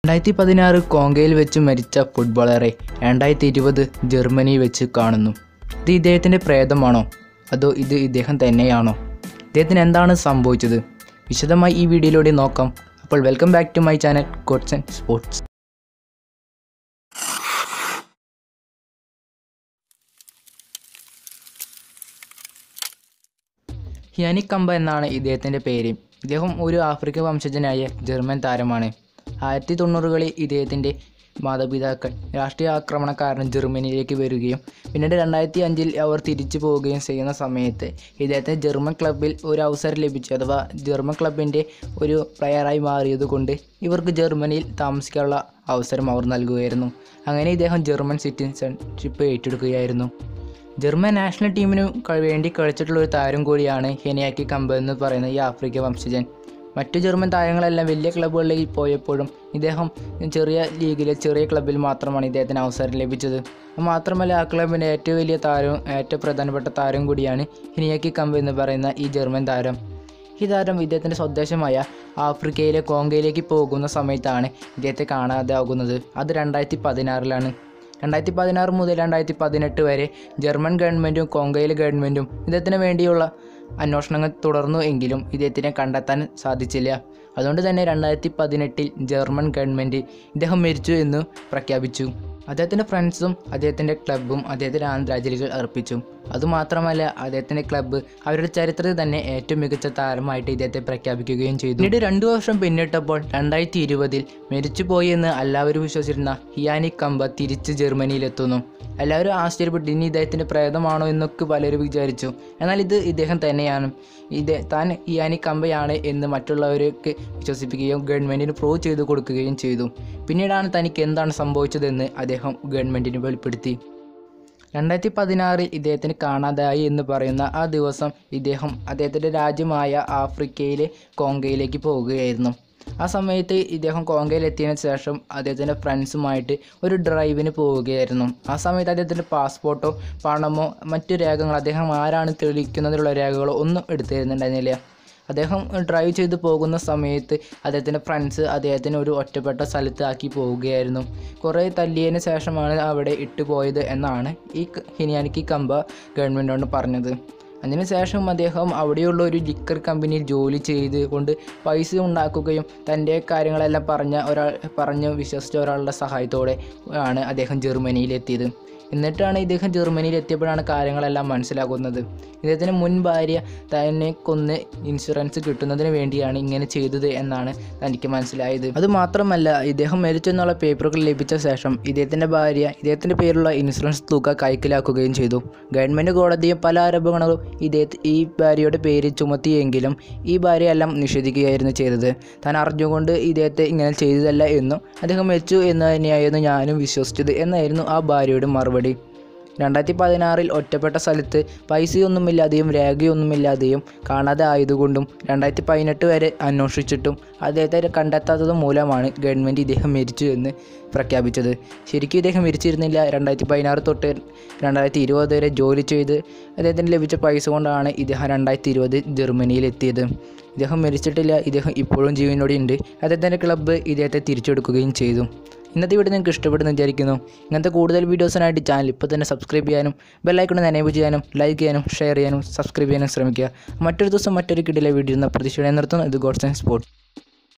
രണ്ടായിരത്തി പതിനാറ് കോങ്കയിൽ വെച്ച് മരിച്ച ഫുട്ബോളറെ രണ്ടായിരത്തി ഇരുപത് ജർമ്മനി വെച്ച് കാണുന്നു ഇത് ഇദ്ദേഹത്തിൻ്റെ പ്രേതമാണോ അതോ ഇത് ഇദ്ദേഹം തന്നെയാണോ ഇദ്ദേഹത്തിന് എന്താണ് സംഭവിച്ചത് വിശദമായി ഈ വീഡിയോയിലൂടെ നോക്കാം അപ്പോൾ welcome back to my channel coats and sports ഹിയാനി കമ്പ എന്നാണ് ഇദ്ദേഹത്തിൻ്റെ പേര് ഇദ്ദേഹം ഒരു ആഫ്രിക്കൻ വംശജനായ ജർമ്മൻ താരമാണ് ആയിരത്തി തൊണ്ണൂറുകളിൽ ഇദ്ദേഹത്തിൻ്റെ മാതാപിതാക്കൾ രാഷ്ട്രീയ ആക്രമണക്കാരൻ ജർമ്മനിയിലേക്ക് വരികയും പിന്നീട് രണ്ടായിരത്തി അഞ്ചിൽ അവർ തിരിച്ചു പോവുകയും ചെയ്യുന്ന സമയത്ത് ഇദ്ദേഹത്തിന് ജർമ്മൻ ക്ലബിൽ ഒരു അവസരം ലഭിച്ചു അഥവാ ജർമ്മൻ ക്ലബിൻ്റെ ഒരു പ്ലെയറായി മാറിയത് കൊണ്ട് ഇവർക്ക് ജർമ്മനിയിൽ താമസിക്കാനുള്ള അവസരം അവർ നൽകുകയായിരുന്നു അങ്ങനെ ഇദ്ദേഹം ജർമ്മൻ സിറ്റിസൺഷിപ്പ് ഏറ്റെടുക്കുകയായിരുന്നു ജർമ്മൻ നാഷണൽ ടീമിനു ക- വേണ്ടി കളിച്ചിട്ടുള്ള ഒരു താരം കൂടിയാണ് ഹെനിയാക്കി കമ്പ എന്ന് പറയുന്ന ഈ ആഫ്രിക്ക വംശജൻ മറ്റു ജർമ്മൻ താരങ്ങളെല്ലാം വലിയ ക്ലബ്ബുകളിലേക്ക് പോയപ്പോഴും ഇദ്ദേഹം ചെറിയ ലീഗിലെ ചെറിയ ക്ലബ്ബിൽ മാത്രമാണ് ഇദ്ദേഹത്തിന് അവസരം ലഭിച്ചത് മാത്രമല്ല ആ ക്ലബിൻ്റെ ഏറ്റവും വലിയ താരവും ഏറ്റവും പ്രധാനപ്പെട്ട താരം കൂടിയാണ് ഹിനിയാക്കി കമ്പ എന്ന് പറയുന്ന ഈ ജർമ്മൻ താരം ഈ താരം ഇദ്ദേഹത്തിൻ്റെ സ്വദേശമായ ആഫ്രിക്കയിലെ കോങ്കയിലേക്ക് പോകുന്ന സമയത്താണ് ഇദ്ദേഹത്തെ കാണാതാകുന്നത് അത് രണ്ടായിരത്തി പതിനാറിലാണ് രണ്ടായിരത്തി പതിനാറ് മുതൽ രണ്ടായിരത്തി പതിനെട്ട് വരെ ജർമ്മൻ ഗവൺമെൻറ്റും കോങ്കയിലെ ഗവൺമെൻറ്റും ഇദ്ദേഹത്തിന് വേണ്ടിയുള്ള അന്വേഷണങ്ങൾ തുടർന്നു എങ്കിലും ഇദ്ദേഹത്തിനെ കണ്ടെത്താൻ സാധിച്ചില്ല അതുകൊണ്ട് തന്നെ രണ്ടായിരത്തി പതിനെട്ടിൽ ജർമ്മൻ ഗവൺമെൻറ് ഇദ്ദേഹം മരിച്ചു എന്ന് പ്രഖ്യാപിച്ചു അദ്ദേഹത്തിൻ്റെ ഫ്രണ്ട്സും അദ്ദേഹത്തിൻ്റെ ക്ലബ്ബും അദ്ദേഹത്തിന് ആന്തരാഞ്ജലികൾ അർപ്പിച്ചു അതുമാത്രമല്ല അദ്ദേഹത്തിൻ്റെ ക്ലബ്ബ് അവരുടെ ചരിത്രത്തിൽ തന്നെ ഏറ്റവും മികച്ച താരമായിട്ട് ഇദ്ദേഹത്തെ പ്രഖ്യാപിക്കുകയും ചെയ്തു പിന്നീട് രണ്ടു വർഷം പിന്നിട്ടപ്പോൾ രണ്ടായിരത്തി ഇരുപതിൽ മരിച്ചുപോയി എന്ന് എല്ലാവരും വിശ്വസിച്ചിരുന്ന ഹിയാനി കമ്പ തിരിച്ച് ജർമ്മനിയിലെത്തുന്നു എല്ലാവരും ആശ്ചര്യപ്പെട്ടു ഇനി ഇദ്ദേഹത്തിൻ്റെ പ്രേതമാണോ എന്നൊക്കെ പലരും വിചാരിച്ചു എന്നാൽ ഇത് ഇദ്ദേഹം തന്നെയാണ് ഇത് താൻ ഹിയാനി കമ്പയാണ് എന്ന് മറ്റുള്ളവർക്ക് വിശ്വസിപ്പിക്കുകയും ഗവൺമെൻറ്റിന് പ്രൂവ് ചെയ്ത് കൊടുക്കുകയും ചെയ്തു പിന്നീടാണ് തനിക്ക് എന്താണ് സംഭവിച്ചതെന്ന് അദ്ദേഹം ഗവൺമെൻറ്റിന് വെളിപ്പെടുത്തി രണ്ടായിരത്തി പതിനാറിൽ ഇദ്ദേഹത്തിന് കാണാതായി എന്ന് പറയുന്ന ആ ദിവസം ഇദ്ദേഹം അദ്ദേഹത്തിൻ്റെ രാജ്യമായ ആഫ്രിക്കയിലെ കോങ്കയിലേക്ക് പോവുകയായിരുന്നു ആ സമയത്ത് ഇദ്ദേഹം കോങ്കയിലെത്തിയതിനു ശേഷം അദ്ദേഹത്തിൻ്റെ ഫ്രണ്ട്സുമായിട്ട് ഒരു ഡ്രൈവിന് പോവുകയായിരുന്നു ആ സമയത്ത് അദ്ദേഹത്തിൻ്റെ പാസ്പോർട്ടോ പണമോ മറ്റു രേഖകളോ അദ്ദേഹം ആരാണ് തെളിയിക്കുന്നതിനുള്ള രേഖകളോ ഒന്നും എടുത്തിരുന്നുണ്ടായിരുന്നില്ല അദ്ദേഹം ഡ്രൈവ് ചെയ്ത് പോകുന്ന സമയത്ത് അദ്ദേഹത്തിൻ്റെ ഫ്രണ്ട്സ് അദ്ദേഹത്തിന് ഒരു ഒറ്റപ്പെട്ട സ്ഥലത്താക്കി പോവുകയായിരുന്നു കുറേ തല്ലിയതിന് ശേഷമാണ് അവിടെ ഇട്ടുപോയത് എന്നാണ് ഈ ക- ഹിനിയാനിക്ക് കമ്പ ഗവൺമെൻറ്റോട് പറഞ്ഞത് അതിനുശേഷം അദ്ദേഹം അവിടെയുള്ള ഒരു ലിക്കർ കമ്പനിയിൽ ജോലി ചെയ്ത് കൊണ്ട് പൈസ ഉണ്ടാക്കുകയും തൻ്റെ കാര്യങ്ങളെല്ലാം പറഞ്ഞ ഒരാൾ പറഞ്ഞ് വിശ്വസിച്ച ഒരാളുടെ സഹായത്തോടെ ആണ് അദ്ദേഹം ജർമ്മനിയിലെത്തിയത് എന്നിട്ടാണ് ഇദ്ദേഹം ജർമ്മനിയിൽ എത്തിയപ്പോഴാണ് കാര്യങ്ങളെല്ലാം മനസ്സിലാകുന്നത് ഇദ്ദേഹത്തിന് മുൻ ഭാര്യ തന്നെ കൊന്ന് ഇൻഷുറൻസ് കിട്ടുന്നതിന് വേണ്ടിയാണ് ഇങ്ങനെ ചെയ്തത് എന്നാണ് തനിക്ക് മനസ്സിലായത് അതുമാത്രമല്ല ഇദ്ദേഹം മരിച്ചു എന്നുള്ള പേപ്പറുകൾ ലഭിച്ച ശേഷം ഇദ്ദേഹത്തിൻ്റെ ഭാര്യ ഇദ്ദേഹത്തിൻ്റെ പേരുള്ള ഇൻഷുറൻസ് തുക കൈക്കലാക്കുകയും ചെയ്തു ഗവൺമെൻറ് കോടതിയും പല ആരോപണങ്ങളും ഇദ്ദേഹത്തെ ഈ ഭാര്യയുടെ പേര് ചുമത്തിയെങ്കിലും ഈ ഭാര്യയെല്ലാം നിഷേധിക്കുകയായിരുന്നു ചെയ്തത് താൻ അറിഞ്ഞുകൊണ്ട് ഇദ്ദേഹത്തെ ഇങ്ങനെ ചെയ്തതല്ല എന്നും അദ്ദേഹം മരിച്ചു എന്ന് തന്നെയായിരുന്നു ഞാനും വിശ്വസിച്ചത് എന്നായിരുന്നു ആ ഭാര്യയുടെ മറുപടി രണ്ടായിരത്തി പതിനാറിൽ ഒറ്റപ്പെട്ട സ്ഥലത്ത് പൈസയൊന്നുമില്ലാതെയും രേഖയൊന്നുമില്ലാതെയും കാണാതെ ആയതുകൊണ്ടും രണ്ടായിരത്തി പതിനെട്ട് വരെ അന്വേഷിച്ചിട്ടും അദ്ദേഹത്തെ കണ്ടെത്താത്തത് മൂലമാണ് ഗവൺമെൻറ് ഇദ്ദേഹം മരിച്ചു എന്ന് പ്രഖ്യാപിച്ചത് ശരിക്കും ഇദ്ദേഹം മരിച്ചിരുന്നില്ല രണ്ടായിരത്തി പതിനാറ് തൊട്ട് രണ്ടായിരത്തി ഇരുപത് വരെ ജോലി ചെയ്ത് അദ്ദേഹത്തിന് ലഭിച്ച പൈസ കൊണ്ടാണ് ഇദ്ദേഹം രണ്ടായിരത്തി ഇരുപത് ജർമ്മനിയിൽ എത്തിയത് ഇദ്ദേഹം മരിച്ചിട്ടില്ല ഇദ്ദേഹം ഇപ്പോഴും ജീവനോടെ ഉണ്ട് അദ്ദേഹത്തിൻ്റെ ക്ലബ്ബ് ഇദ്ദേഹത്തെ തിരിച്ചെടുക്കുകയും ചെയ്തു ഇന്നത്തെ വീഡിയോ നിങ്ങൾക്ക് ഇഷ്ടപ്പെടുന്നു വിചാരിക്കുന്നു ഇങ്ങനത്തെ കൂടുതൽ വീഡിയോസിനായിട്ട് ചാനൽ ഇപ്പോൾ തന്നെ സബ്സ്ക്രൈബ് ചെയ്യാനും ബെല്ലൈക്കൺ എനേബിൾ ചെയ്യാനും ലൈക്ക് ചെയ്യാനും ഷെയർ ചെയ്യാനും സബ്സ്ക്രൈബ് ചെയ്യാനും ശ്രമിക്കുക മറ്റൊരു ദിവസം മറ്റൊരു കിടിലെ വീഡിയോ എന്ന പ്രതീക്ഷയോടെ നിർത്തുന്നു ഇത് ഗോഡ്സ് ആൻഡ് സ്പോർട്സ്